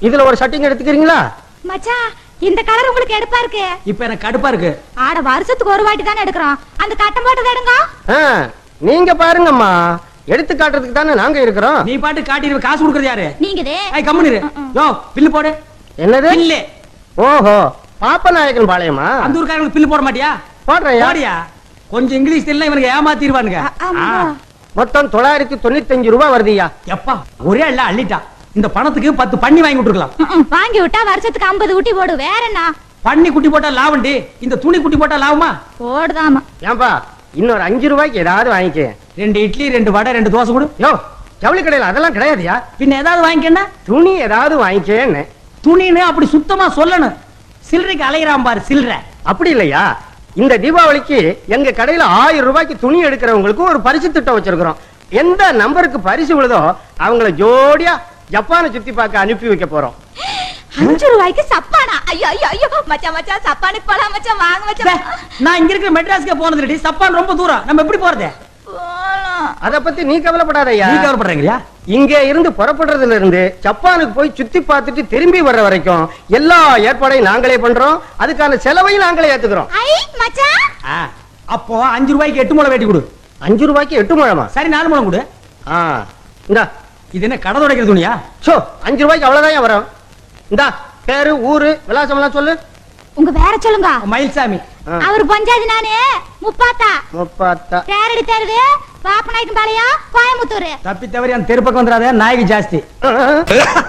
இதுல ஒரு ஷர்ட்டிங் எடுத்துக்கிறீங்களா மச்சான் இந்த கலர் உங்களுக்கு எடுப்பா இருக்கு இப்ப எனக்கு கடுப்பா இருக்கு ஆட வருஷத்துக்கு ஒரு வாட்டி தானே எடுக்கிறோம் அந்த கட்டம் போட்டது எடுங்க ஆ, நீங்க பாருங்கம்மா எடுத்து காட்டுறதுக்கு தானே நாங்க இருக்கிறோம் நீ பாட்டு காட்டிடுவ காசு கொடுக்கறது யாரு நீங்க இது ஐய் கம்முனு இரு. யோ பில்லு போடு என்னது பில்லு ஓஹோ பாப்பநாயக்கன் பாளையமா அந்த ஊருக்காரங்களுக்கு பில்லு போட மாட்டியா போடுறேன் போடியா கொஞ்சம் இங்கிலீஷ் தெரியல இவனுக்கு ஏமாத்திடுவானுங்க ஆ, ஆமா. ஆ. மொத்தம் தொள்ளாயிரத்தி தொண்ணூத்தஞ்சு ரூபாய் வருதுயா எப்பா ஒரே அல்ல அள்ளிட்டா இந்த பணத்துக்கு பத்து பண்ணி வாங்கி விட்டுருக்கலாம் ம், ம், வாங்கி விட்டா வருஷத்துக்கு ஐம்பது ஊட்டி போடு வேற என்ன பண்ணி குட்டி போட்டா லாபண்டி இந்த துணி குட்டி போட்டா லாபமா போடுதாமா ஏன்பா இன்னொரு அஞ்சு ரூபாய்க்கு ஏதாவது வாங்கிக்க ரெண்டு இட்லி ரெண்டு வடை ரெண்டு தோசை கொடு யோ ஜவுளி கடையில அதெல்லாம் கிடையாதுயா பின்ன ஏதாவது வாங்கிக்கன்னா துணி ஏதாவது வாங்கிக்கேன்னு துணின்னு அப்படி சுத்தமா சொல்லணும் சில்லறைக்கு அலையிறான் பாரு சில்லறை அப்படி இல்லையா இந்த தீபாவளிக்கு எங்க கடையில ஆயிரம் ரூபாய்க்கு துணி எடுக்கிறவங்களுக்கு ஒரு பரிசு திட்டம் வச்சிருக்கிறோம் எந்த நம்பருக்கு பரிசு விழுதோ அவங்கள ஜோடியா ஜப்பானை சுத்தி பார்க்க அனுப்பி வைக்க போறோம் அஞ்சு ரூபாய்க்கு சப்பானா ஐயோ ஐயோ ஐயோ மச்சான் மச்சான் சப்பானுக்கு போலாம் மச்சான் வாங்க ச்சே, மச்சான் நான் இங்க இருக்கிற மெட்ராஸ்க்கே போனது இல்லடி சப்பான் ரொம்ப தூரம் நம்ம எப்படி போறது போலாம் அத பத்தி நீ கவலைப்படாதயா நீ கவலைப்படுறீங்களா இங்க இருந்து புறப்படுறதுல இருந்து ஜப்பானுக்கு போய் சுத்தி பார்த்துட்டு திரும்பி வர்ற வரைக்கும் எல்லா ஏற்பாடையும் நாங்களே பண்றோம் அதுக்கான செலவையும் நாங்களே ஏத்துக்கிறோம் ஐ மச்சான் ஆ, அப்போ அஞ்சு ரூபாய்க்கு எட்டு முளை வெட்டி கொடு அஞ்சு ரூபாய்க்கு எட்டு முழமா சரி நாலு முளம் கொடு ஆ இந்தா இது என்ன கடை துடைக்கிற துணியா சோ அஞ்சு ரூபாய்க்கு அவ்வளவுதான் வரும் இந்தா பேரு ஊரு விலாசம் எல்லாம் சொல்லு உங்க வேற சொல்லுங்க மயில்சாமி ஆ. அவர் பஞ்சாயத்து நானு முப்பாத்தா முப்பாத்தா பேரடி தேருது பாப்பநாயக்கன் பாளையம் கோயம்புத்தூர் தப்பி தவறி அந்த தெரு பக்கம் வந்துடாத நாய்க்கு ஜாஸ்தி ஆ.